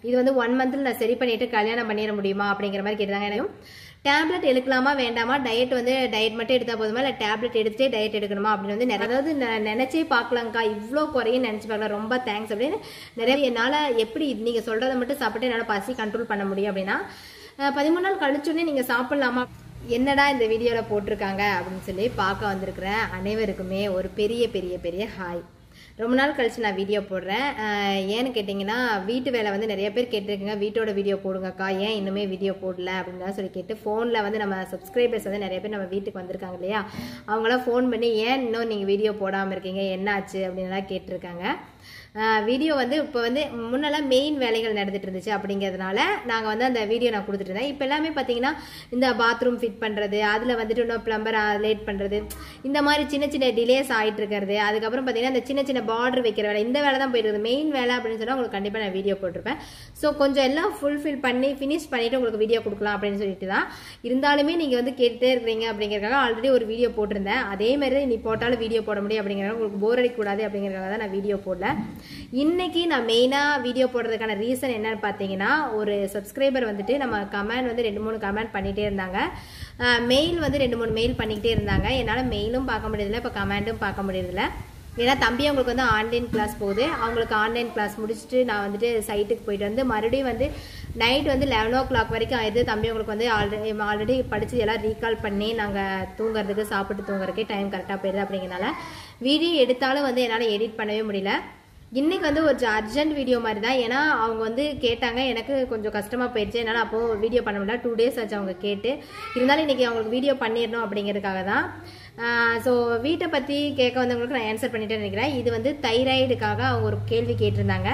இது வந்து ஒன் மந்த்தில் நான் சரி பண்ணிட்டு கல்யாணம் பண்ணிட முடியுமா அப்படிங்கிற மாதிரி கேட்டாங்க எனக்கு டேப்லெட் எடுக்கலாமா வேண்டாமா டயட் வந்து டயட் மட்டும் எடுத்தா போதுமா இல்லை டேப்லெட் எடுத்துட்டே டயட் எடுக்கணுமா அப்படின்னு வந்து நிறைய- அதாவது நான் நினைச்சே பார்க்கலாங்க்கா இவ்வளோ குறையும் நினச்சி பார்க்கலாம் ரொம்ப தேங்க்ஸ் அப்படின்னு நிறைய என்னால் எப்படி நீங்கள் சொல்கிறத மட்டும் சாப்பிட்டு என்னால் பசி கண்ட்ரோல் பண்ண முடியும் அப்படின்னா அஹ், பதிமூணு நாள் கழிச்சோடனே நீங்கள் சாப்பிட்லாமா என்னடா இந்த வீடியோவில் போட்டிருக்காங்க அப்படின்னு சொல்லி பார்க்க வந்திருக்கிற அனைவருக்குமே ஒரு பெரிய பெரிய பெரிய ஹாய் ரொம்ப நாள் கழிச்சு நான் வீடியோ போடுறேன் அஹ் ஏன்னு கேட்டிங்கன்னா வீட்டு வேலை வந்து நிறைய பேர் கேட்டிருக்கீங்க வீட்டோட வீடியோ போடுங்கக்கா ஏன் இன்னுமே வீடியோ போடல அப்படின்னு சொல்லி கேட்டு ஃபோனில் வந்து நம்ம சப்ஸ்கிரைபர்ஸ் வந்து நிறைய பேர் நம்ம வீட்டுக்கு வந்திருக்காங்க இல்லையா அவங்களாம் ஃபோன் பண்ணி ஏன் இன்னும் நீங்கள் வீடியோ போடாமல் இருக்கீங்க என்னாச்சு அப்படின்லாம் கேட்டிருக்காங்க வீடியோ வந்து இப்போ வந்து முன்னெல்லாம் மெயின் வேலைகள் நடந்துட்டு இருந்துச்சு அப்படிங்கிறதுனால நாங்கள் வந்து அந்த வீடியோ நான் கொடுத்துட்டு இருந்தேன் இப்போ எல்லாமே பார்த்தீங்கன்னா இந்த பாத்ரூம் ஃபிட் பண்ணுறது அதில் வந்துட்டு இன்னும் ப்ளம்பர் லேட் பண்ணுறது இந்த மாதிரி சின்ன சின்ன டிலேஸ் ஆகிட்டு இருக்கிறது அதுக்கப்புறம் பார்த்தீங்கன்னா இந்த சின்ன சின்ன பார்டர் வைக்கிற வேலை இந்த வேலை தான் போயிட்டு இருக்குது மெயின் வேலை அப்படின்னு சொன்னால் உங்களுக்கு கண்டிப்பாக நான் வீடியோ போட்டிருப்பேன் ஸோ கொஞ்சம் எல்லாம் ஃபுல்ஃபில் பண்ணி ஃபினிஷ் பண்ணிட்டு உங்களுக்கு வீடியோ கொடுக்கலாம் அப்படின்னு சொல்லிட்டு தான் இருந்தாலுமே நீங்கள் வந்து கேட்டுட்டே இருக்கிறீங்க அப்படிங்கிறதுக்காக ஆல்ரெடி ஒரு வீடியோ போட்டிருந்தேன் அதே மாதிரி தான் நீ போட்டாலும் வீடியோ போட முடியும் அப்படிங்கிறத உங்களுக்கு போர் அடிக்கக்கூடாது அப்படிங்கிறதுக்காக தான் நான் வீடியோ போடல இன்னைக்கு நான் மெயினாக வீடியோ போடுறதுக்கான ரீசன் என்னன்னு பார்த்தீங்கன்னா ஒரு சப்ஸ்கிரைபர் வந்துட்டு நம்ம கமெண்ட் வந்து ரெண்டு மூணு கமெண்ட் பண்ணிகிட்டே இருந்தாங்க மெயில் வந்து ரெண்டு மூணு மெயில் பண்ணிக்கிட்டே இருந்தாங்க என்னால் மெயிலும் பார்க்க முடியறதில்ல இப்போ கமெண்ட்டும் பார்க்க முடியறதில்ல ஏன்னா தம்பி அவங்களுக்கு வந்து ஆன்லைன் கிளாஸ் போகுது அவங்களுக்கு ஆன்லைன் கிளாஸ் முடிச்சுட்டு நான் வந்துட்டு சைட்டுக்கு போயிட்டு வந்து மறுபடியும் வந்து நைட் வந்து லெவன் ஓ கிளாக் வரைக்கும் ஆயிடுது தம்பி அவங்களுக்கு வந்து ஆல்ரெடி ஆல்ரெடி படித்து எல்லாம் ரீகால் பண்ணி நாங்கள் தூங்குறதுக்கு சாப்பிட்டு தூங்குறதுக்கே டைம் கரெக்டாக போயிடுது அப்படிங்கிறனால வீடியோ எடுத்தாலும் வந்து என்னால் எடிட் பண்ணவே முடியல இன்னைக்கு வந்து ஒரு அர்ஜென்ட் வீடியோ மாதிரி தான் ஏன்னா அவங்க வந்து கேட்டாங்க எனக்கு கொஞ்சம் கஷ்டமாக போயிடுச்சு என்னால் அப்போ வீடியோ பண்ண முடியல டூ டேஸ் ஆச்சு அவங்க கேட்டு இருந்தாலும் இன்னைக்கு அவங்களுக்கு வீடியோ பண்ணிடணும் அப்படிங்கிறதுக்காக தான் ஸோ வீட்டை பற்றி கேட்க வந்தவங்களுக்கு நான் ஆன்சர் பண்ணிட்டேன்னு நினைக்கிறேன் இது வந்து தைராய்டுக்காக அவங்க ஒரு கேள்வி கேட்டிருந்தாங்க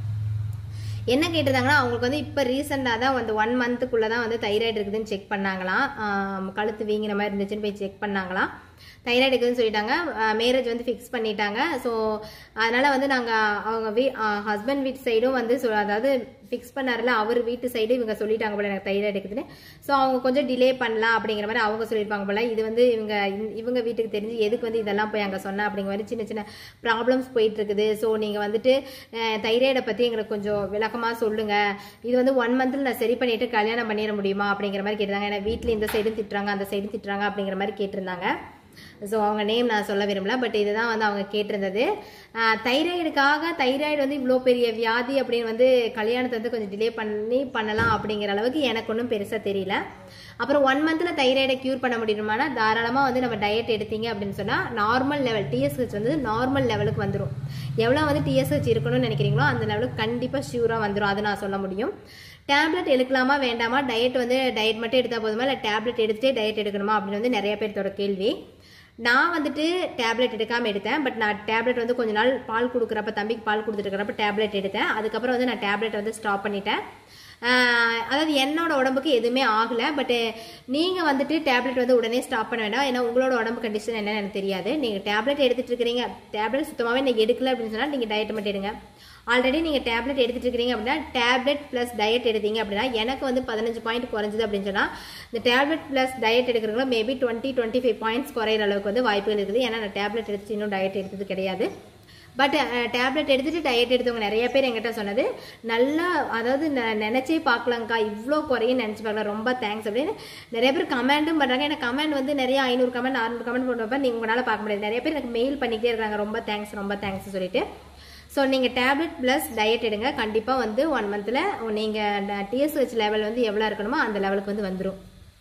என்ன கேட்டிருந்தாங்கன்னா அவங்களுக்கு வந்து இப்போ ரீசெண்டாக தான் வந்து ஒன் மந்த்துக்குள்ளே தான் வந்து தைராய்டு இருக்குதுன்னு செக் பண்ணாங்களாம் ஆம், கழுத்து வீங்கின மாதிரி இருந்துச்சுன்னு போய் செக் பண்ணாங்களாம் தைராய்டு இருக்குதுன்னு சொல்லிட்டாங்க மேரேஜ் வந்து ஃபிக்ஸ் பண்ணிட்டாங்க ஸோ அதனால் வந்து நாங்கள் அவங்க வீ ஹஸ்பண்ட் வீட்டு சைடும் வந்து சொ- அதாவது ஃபிக்ஸ் பண்ணார்ல அவர் வீட்டு சைடு இவங்க சொல்லிட்டாங்க போல எனக்கு தைராய்டு இருக்குதுன்னு ஸோ அவங்க கொஞ்சம் டிலே பண்ணலாம் அப்படிங்கிற மாதிரி அவங்க சொல்லியிருப்பாங்க போல இது வந்து இவங்க இந்த- இவங்க வீட்டுக்கு தெரிஞ்சு எதுக்கு வந்து இதெல்லாம் போய் அங்கே சொன்னா அப்படிங்கிற மாதிரி சின்ன சின்ன ப்ராப்ளம்ஸ் போயிட்டு இருக்குது ஸோ நீங்கள் வந்துட்டு தைராய்டை பற்றி எங்களுக்கு கொஞ்சம் விளக்கமாக சொல்லுங்க இது வந்து ஒன் மந்த்தில் நான் சரி பண்ணிட்டு கல்யாணம் பண்ணிட முடியுமா அப்படிங்கிற மாதிரி கேட்டிருந்தாங்க ஏன்னா வீட்டில் இந்த சைடும் திட்டுறாங்க அந்த சைடும் திட்டுறாங்க அப்படிங்கிற மாதிரி கேட்டிருந்தாங்க ஸோ அவங்க நேம் நான் சொல்ல விரும்பல பட் இதுதான் வந்து அவங்க கேட்டிருந்தது தைராய்டுக்காக தைராய்டு வந்து இவ்வளோ பெரிய வியாதி அப்படின்னு வந்து கல்யாணத்தை வந்து கொஞ்சம் டிலே பண்ணி பண்ணலாம் அப்படிங்கிற அளவுக்கு எனக்கு ஒன்றும் பெருசாக தெரியல அப்புறம் ஒன் மந்தில் தைராய்டை க்யூர் பண்ண முடியுமானா தாராளமாக வந்து நம்ம டயட் எடுத்தீங்க அப்படின்னு சொன்னால் நார்மல் லெவல் டிஎஸ்ஹெச் வந்து நார்மல் லெவலுக்கு வந்துடும் எவ்வளோ வந்து டிஎஸ்ஹெச் இருக்கணும்னு நினைக்கிறீங்களோ அந்த லெவலுக்கு கண்டிப்பாக ஷியூராக வந்துடும் அதை நான் சொல்ல முடியும் டேப்லெட் எடுக்கலாமா வேண்டாமா டயட் வந்து டயட் மட்டும் எடுத்தால் போதுமா இல்லை டேப்லெட் எடுத்துட்டே டயட் எடுக்கணுமா அப்படின்னு வந்து நிறைய பேர்த்தோட கேள்வி நான் வந்துட்டு டேப்லெட் எடுக்காமல் எடுத்தேன் பட் நான் டேப்லெட் வந்து கொஞ்ச நாள் பால் கொடுக்குறப்ப தம்பிக்கு பால் கொடுத்துட்டு இருக்கிறப்ப டேப்லெட் எடுத்தேன் அதுக்கப்புறம் வந்து நான் டேப்லெட் வந்து ஸ்டாப் பண்ணிட்டேன் ஆஹ் அதாவது என்னோட உடம்புக்கு எதுவுமே ஆகலை பட்டு நீங்கள் வந்துட்டு டேப்லெட் வந்து உடனே ஸ்டாப் பண்ண வேண்டாம் ஏன்னா உங்களோட உடம்பு கண்டிஷன் என்னன்னு எனக்கு தெரியாது நீங்கள் டேப்லெட் எடுத்துட்டு இருக்கிறீங்க டேப்லெட் சுத்தமாகவே நீங்கள் எடுக்கல அப்படின்னு சொன்னால் நீங்கள் டயட் மட்டும் எடுங்க ஆல்ரெடி நீங்கள் டேப்லெட் எடுத்துட்டு இருக்கிறீங்க அப்படின்னா டேப்லெட் ப்ளஸ் டயட் எடுத்தீங்க அப்படின்னா எனக்கு வந்து பதினஞ்சு பாயிண்ட் குறைஞ்சது அப்படின்னு சொன்னால் இந்த டேப்லெட் ப்ளஸ் டயட் எடுக்கிறவங்க maybe twenty twenty five points குறையிற அளவுக்கு வந்து வாய்ப்புகள் இருக்குது ஏன்னா நான் டேப்லெட் எடுத்து இன்னும் டயட் எடுத்தது கிடையாது பட் டேப்லெட் எடுத்துட்டு டயட் எடுத்தவங்க நிறைய பேர் என்கிட்ட சொன்னது நல்லா அதாவது ந- நினைச்சே பார்க்கலாங்க்கா இவ்வளோ குறையும் நினச்சி பார்க்கலாம் ரொம்ப தேங்க்ஸ் அப்படின்னு நிறைய பேர் கமெண்ட்டும் பண்ணுறாங்க எனக்கு கமெண்ட் வந்து நிறைய ஐநூறு கமெண்ட் அறுநூறு கமெண்ட் போடுறப்ப நீங்கள் உங்களால் பார்க்க முடியாது நிறைய பேர் எனக்கு மெயில் பண்ணிக்கிட்டே இருக்காங்க ரொம்ப தேங்க்ஸ் ரொம்ப தேங்க்ஸ் சொல்லிட்டு ஸோ நீங்கள் டேப்லெட் ப்ளஸ் டயட் எடுங்க கண்டிப்பாக வந்து ஒன் மந்தில் நீங்கள் டிஎஸ்ஹெச் லெவல் வந்து எவ்வளோ இருக்கணுமோ அந்த லெவலுக்கு வந்து வந்துடும்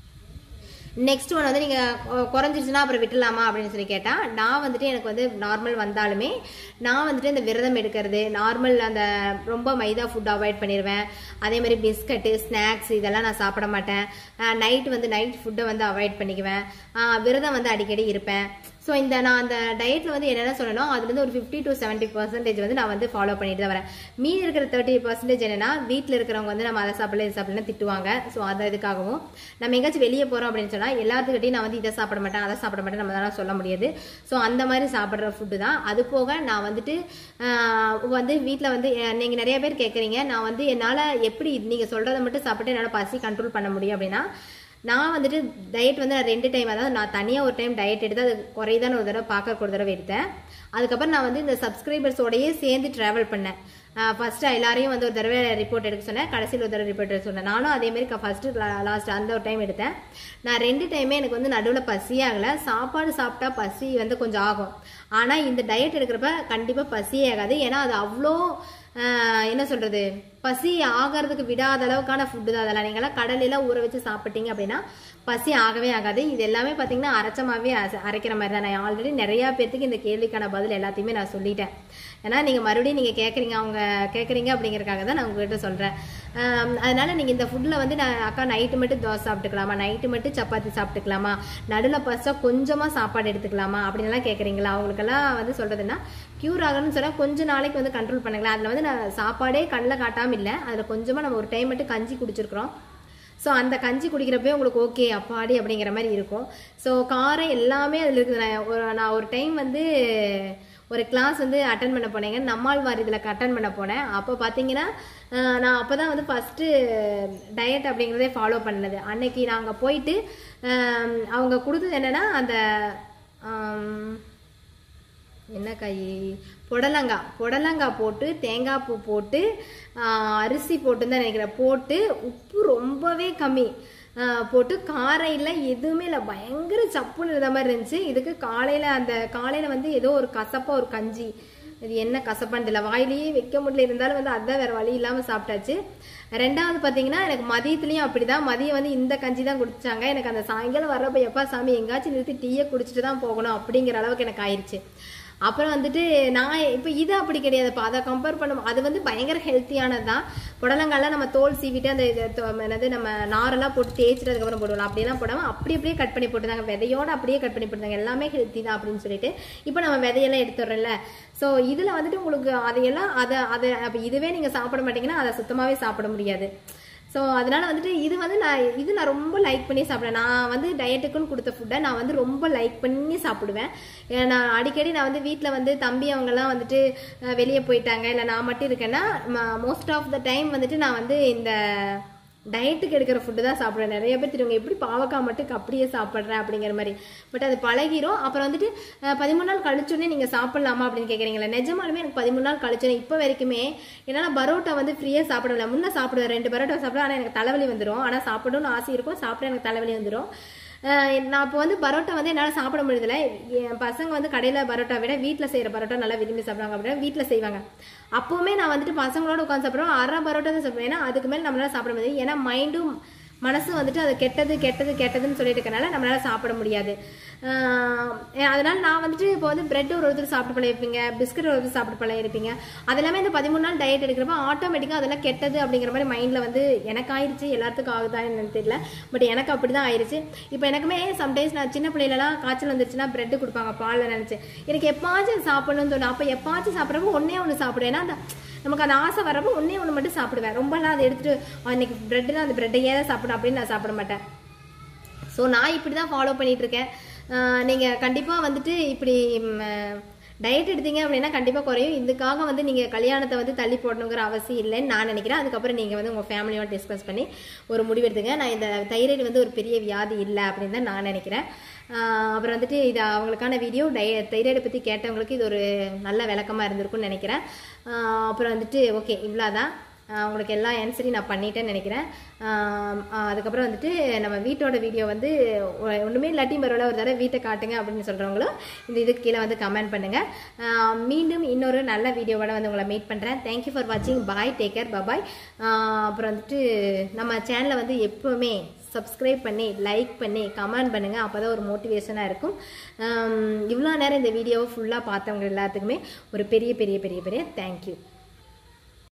நெக்ஸ்ட் ஒன் வந்து நீங்கள் குறைஞ்சிருச்சுன்னா அப்புறம் விட்டுலாமா அப்படின்னு சொல்லி கேட்டால் நான் வந்துட்டு எனக்கு வந்து நார்மல் வந்தாலுமே நான் வந்துட்டு இந்த விரதம் எடுக்கிறது நார்மல் அந்த ரொம்ப மைதா ஃபுட் அவாய்ட் பண்ணிடுவேன் அதே மாதிரி பிஸ்கட்டு ஸ்நாக்ஸ் இதெல்லாம் நான் சாப்பிட மாட்டேன் நைட் வந்து நைட் ஃபுட்டை வந்து அவாய்ட் பண்ணிக்குவேன் ஆஹ் விரதம் வந்து அடிக்கடி இருப்பேன் ஸோ இந்த நான் அந்த டயட்டில் வந்து என்னென்ன சொல்லணும் அதுலேருந்து ஒரு ஃபிஃப்டி டு செவன்ட்டி பர்சன்டேஜ் வந்து நான் வந்து ஃபாலோ பண்ணிட்டு தான் வரேன் மீதி இருக்கிற தேர்ட்டி பர்சன்டேஜ் என்னன்னா வீட்டில் இருக்கிறவங்க வந்து நம்ம அதை சாப்பிடல இது சாப்பிடலாம் திட்டுவாங்க ஸோ அது இதுக்காகவும் நம்ம எங்கேயாச்சும் வெளியே போகிறோம் அப்படின்னு சொன்னால் எல்லாத்துக்கிட்டையும் நான் வந்து இதை சாப்பிட மாட்டேன் அதை சாப்பிட மாட்டேன் நம்ம தான் சொல்ல முடியாது ஸோ அந்த மாதிரி சாப்பிட்ற ஃபுட்டு தான் அது போக நான் வந்துட்டு ஆஹ், வந்து வீட்டில் வந்து நீங்கள் நிறைய பேர் கேட்குறீங்க நான் வந்து என்னால் எப்படி நீங்கள் சொல்கிறத மட்டும் சாப்பிட்டு என்னால் பசி கண்ட்ரோல் பண்ண முடியும் அப்படின்னா நான் வந்துட்டு டயட் வந்து நான் ரெண்டு டைம் அதாவது நான் தனியாக ஒரு டைம் டயட் எடுத்து அது குறைதான் ஒரு தடவை பார்க்க ஒரு தடவை எடுத்தேன் அதுக்கப்புறம் நான் வந்து இந்த சப்ஸ்கிரைபர்ஸோடயே சேர்ந்து ட்ராவல் பண்ணேன் ஃபர்ஸ்ட் எல்லாரையும் வந்து ஒரு தடவை ரிப்போர்ட் எடுக்க சொன்னேன் கடைசியில் ஒரு தடவை ரிப்போர்ட் எடுக்க சொன்னேன் நானும் அதே மாதிரி ஃபர்ஸ்ட் லாஸ்ட் அந்த ஒரு டைம் எடுத்தேன் நான் ரெண்டு டைமே எனக்கு வந்து நடுவில் பசி ஆகலை சாப்பாடு சாப்பிட்டா பசி வந்து கொஞ்சம் ஆகும் ஆனால் இந்த டயட் எடுக்கிறப்ப கண்டிப்பாக பசியே ஆகாது ஏன்னா அது அவ்வளோ ஆஹ், என்ன சொல்றது பசி ஆகிறதுக்கு விடாத அளவுக்கான ஃபுட்டு தான் அதெல்லாம் நீங்களாம் கடலையெல்லாம் ஊற வச்சு சாப்பிட்டீங்க அப்படின்னா பசி ஆகவே ஆகாது இது எல்லாமே பார்த்தீங்கன்னா அரைச்சமாவே அச- அரைக்கிற மாதிரி தான் நான் ஆல்ரெடி நிறையா பேர்த்துக்கு இந்த கேள்விக்கான பதில் எல்லாத்தையுமே நான் சொல்லிட்டேன் ஏன்னா நீங்கள் மறுபடியும் நீங்கள் கேட்குறீங்க அவங்க கேட்குறீங்க அப்படிங்கறக்காக தான் நான் உங்ககிட்ட சொல்கிறேன் அதனால நீங்கள் இந்த ஃபுட்டில் வந்து நான் அக்கா நைட்டு மட்டும் தோசை சாப்பிட்டுக்கலாமா நைட்டு மட்டும் சப்பாத்தி சாப்பிட்டுக்கலாமா நடுவில் பஸ்ஸாக கொஞ்சமாக சாப்பாடு எடுத்துக்கலாமா அப்படின்லாம் கேட்குறீங்களா அவங்களுக்கெல்லாம் வந்து சொல்கிறதுன்னா க்யூர் ஆகணும்னு சொன்னால் கொஞ்ச நாளைக்கு வந்து கண்ட்ரோல் பண்ணுங்களேன் அதில் வந்து நான் சாப்பாடே கண்ணில் காட்டாமல் இல்லை அதில் கொஞ்சமாக நம்ம ஒரு டைம் மட்டும் கஞ்சி குடிச்சிருக்கிறோம் ஸோ அந்த கஞ்சி குடிக்கிறப்பே உங்களுக்கு ஓகே அப்பாடி அப்படிங்கிற மாதிரி இருக்கும் ஸோ காரம் எல்லாமே அதில் இருக்குது நான் ஒரு நான் ஒரு டைம் வந்து ஒரு கிளாஸ் வந்து அட்டன் பண்ண போனேங்க நம்மாழ்வார் இதில் அட்டன் பண்ண போனேன் அப்போ பார்த்தீங்கன்னா அஹ், நான் அப்போ தான் வந்து ஃபஸ்ட்டு டயட் அப்படிங்கிறதே ஃபாலோ பண்ணது அன்னைக்கு நாங்கள் போயிட்டு அஹ், அவங்க கொடுத்தது என்னென்னா அந்த ஆம், என்ன காய் புடலங்காய் புடலங்காய் போட்டு தேங்காய் பூ போட்டு ஆ, அரிசி போட்டு தான் நினைக்கிறேன் போட்டு உப்பு ரொம்பவே கம்மி ஆ, போட்டு காரம் இல்லை எதுவுமே இல்லை பயங்கர சப்புன்னு இருந்த மாதிரி இருந்துச்சு இதுக்கு காலையில் அந்த காலையில் வந்து ஏதோ ஒரு கசப்பாக ஒரு கஞ்சி இது என்ன கசப்பான்னு தெரியல வாயிலேயே வைக்க முடியல இருந்தாலும் வந்து அதான் வேற வழி இல்லாமல் சாப்பிட்டாச்சு ரெண்டாவது பார்த்தீங்கன்னா எனக்கு மதியத்துலேயும் அப்படிதான் மதியம் வந்து இந்த கஞ்சி தான் குடிச்சாங்க எனக்கு அந்த சாயங்காலம் வர்றப்ப எப்பா சாமி எங்காச்சும் நிறுத்தி டீயை குடிச்சிட்டு தான் போகணும் அப்படிங்கிற அளவுக்கு எனக்கு ஆயிடுச்சு அப்புறம் வந்துட்டு நான் இப்போ இது அப்படி கிடையாதுப்பா அதை கம்பேர் பண்ணும் அது வந்து பயங்கர ஹெல்த்தியானது தான் புடலங்காலாம் நம்ம தோல் சீவிட்டு அந்த இது தொ- என்னது நம்ம நாரெல்லாம் போட்டு தேய்ச்சிட்டு அதுக்கப்புறம் போடுவோம் அப்படியெல்லாம் போடாமல் அப்படி அப்படியே கட் பண்ணி போட்டுருந்தாங்க விதையோட அப்படியே கட் பண்ணி போட்டுருந்தாங்க எல்லாமே ஹெல்த்தி தான் அப்படின்னு சொல்லிட்டு இப்போ நம்ம விதையெல்லாம் எடுத்துடுறோம்ல ஸோ இதில் வந்துட்டு உங்களுக்கு அதையெல்லாம் அதை அதை அப்போ இதுவே நீங்கள் சாப்பிட மாட்டீங்கன்னா அதை சுத்தமாகவே சாப்பிட முடியாது ஸோ அதனால வந்துட்டு இது வந்து நான் இது நான் ரொம்ப லைக் பண்ணி சாப்பிடுவேன் நான் வந்து டயட்டுக்குன்னு கொடுத்த ஃபுட்டை நான் வந்து ரொம்ப லைக் பண்ணி சாப்பிடுவேன் ஏன்னா நான் அடிக்கடி நான் வந்து வீட்டில் வந்து தம்பி அவங்கெல்லாம் வந்துட்டு அஹ், வெளியே போயிட்டாங்க இல்லை நான் மட்டும் இருக்கேன்னா மோஸ்ட் ஆஃப் த டைம் வந்துட்டு நான் வந்து இந்த டயட்டுக்கு எடுக்கிற ஃபுட்டு தான் சாப்பிடுவேன் நிறைய பேர் தெரியுங்க எப்படி பாவக்காய் மட்டும் அப்படியே சாப்பிட்றேன் அப்படிங்கிற மாதிரி பட் அது பழகிரும் அப்புறம் வந்துட்டு அஹ், பதிமூணு நாள் கழிச்சோடனே நீங்கள் சாப்பிட்லாமா அப்படின்னு கேட்குறீங்களா நிஜமாலுமே எனக்கு பதிமூணு நாள் கழிச்சோன்னே இப்போ வரைக்குமே என்னால் பரோட்டா வந்து ஃப்ரீயாக சாப்பிட முடியல முன்னே சாப்பிடுவேன் ரெண்டு பரோட்டா சாப்பிடுவேன் ஆனால் எனக்கு தலைவலி வந்துடும் ஆனால் சாப்பிடணும்னு ஆசை இருக்கும் சாப்பிட எனக்கு தலைவலி வந்துடும் அஹ் நான் இப்போ வந்து பரோட்டா வந்து என்னால் சாப்பிட முடியல என் பசங்க வந்து கடையில் பரோட்டா விட வீட்டில் செய்கிற பரோட்டா நல்லா விரும்பி சாப்பிடுவாங்க அப்படின்னா வீட்டில் செய்வாங்க அப்போவுமே நான் வந்துட்டு பசங்களோட உட்காந்து சாப்பிடுவேன் அரை பரோட்டா தான் சாப்பிடுவேன் ஏன்னா அதுக்கு மேலே நம்மளால சாப்பிட முடியாது ஏன்னா மைண்டும் மனசு வந்துட்டு அது கெட்டது கெட்டது கெட்டதுன்னு சொல்லிட்டு இருக்கனால நம்மளால சாப்பிட முடியாது ஆஹ் அதனால நான் வந்துட்டு இப்போ வந்து பிரெட் ஒரு ஒருத்தர் சாப்பிட்டு பழகிருப்பீங்க பிஸ்கட் ஒரு ஒருத்தர் சாப்பிட்டு பழகிருப்பீங்க அது எல்லாமே இந்த பதிமூணு நாள் டயட் எடுக்கிறப்ப ஆட்டோமேட்டிக்காக அதெல்லாம் கெட்டது அப்படிங்கிற மாதிரி மைண்டில் வந்து எனக்கு ஆயிடுச்சு எல்லாத்துக்கும் ஆகுதா என்னன்னு தெரியல பட் எனக்கு அப்படி தான் ஆயிடுச்சு இப்போ எனக்குமே சம்டைம்ஸ் நான் சின்ன பிள்ளைகளெல்லாம் காய்ச்சல் வந்துருச்சுன்னா பிரெட் கொடுப்பாங்க பாலில் நினச்சி எனக்கு எப்பாச்சும் சாப்பிடணும்னு தோணும் அப்போ எப்பாச்சும் சாப்பிட்றப்ப ஒன்றே ஒன்று சாப்பிடுவேன் ஏன்னா அந்த நமக்கு அந்த ஆசை வரப்போ ஒன்றே ஒன்று மட்டும் சாப்பிடுவேன் ரொம்பலாம் அதை எடுத்துட்டு "ஆ, இன்னைக்கு பிரெட்னா அந்த பிரெட்டையே தான் சாப்பிடும் அப்படின்னு நான் சாப்பிட மாட்டேன் ஸோ நான் இப்படி தான் ஃபாலோ பண்ணிட்டு இருக்கேன் நீங்கள் கண்டிப்பாக வந்துட்டு இப்படி டயட் எடுத்தீங்க அப்படின்னா கண்டிப்பாக குறையும் இதுக்காக வந்து நீங்கள் கல்யாணத்தை வந்து தள்ளி போடணுங்கிற அவசியம் இல்லைன்னு நான் நினைக்கிறேன் அதுக்கப்புறம் நீங்கள் வந்து உங்கள் ஃபேமிலியோட டிஸ்கஸ் பண்ணி ஒரு முடிவு எடுத்துங்க நான் இந்த தைராய்டு வந்து ஒரு பெரிய வியாதி இல்லை அப்படின்னு தான் நான் நினைக்கிறேன் ஆஹ் அப்புறம் வந்துட்டு இது அவங்களுக்கான வீடியோ டய தைராய்டு பற்றி கேட்டவங்களுக்கு இது ஒரு நல்ல விளக்கமாக இருந்திருக்கும்னு நினைக்கிறேன் ஆஹ் அப்புறம் வந்துட்டு ஓகே இவ்வளோதான் ஆஹ் உங்களுக்கு எல்லா ஆன்சரையும் நான் பண்ணிட்டேன்னு நினைக்கிறேன் ஆஹ் ஆஹ் அதுக்கப்புறம் வந்துட்டு நம்ம வீட்டோட வீடியோ வந்து ஒ- ஒண்ணுமே இல்லாட்டி பரவாயில்ல ஒரு தடவை வீட்டை காட்டுங்க அப்படின்னு சொல்கிறவங்களும் இந்த இதுக்கு கீழே வந்து கமெண்ட் பண்ணுங்கள் மீண்டும் இன்னொரு நல்ல வீடியோவோட வந்து உங்களை மீட் பண்ணுறேன் தேங்க்யூ ஃபார் வாட்சிங் பாய் டேக் கேர் பபாய் அப்புறம் வந்துட்டு நம்ம சேனலை வந்து எப்போவுமே சப்ஸ்கிரைப் பண்ணி லைக் பண்ணி கமெண்ட் பண்ணுங்கள் அப்போ தான் ஒரு மோட்டிவேஷனாக இருக்கும் இவ்வளோ நேரம் இந்த வீடியோவை ஃபுல்லாக பார்த்தவங்க எல்லாத்துக்குமே ஒரு பெரிய பெரிய பெரிய பெரிய தேங்க்யூ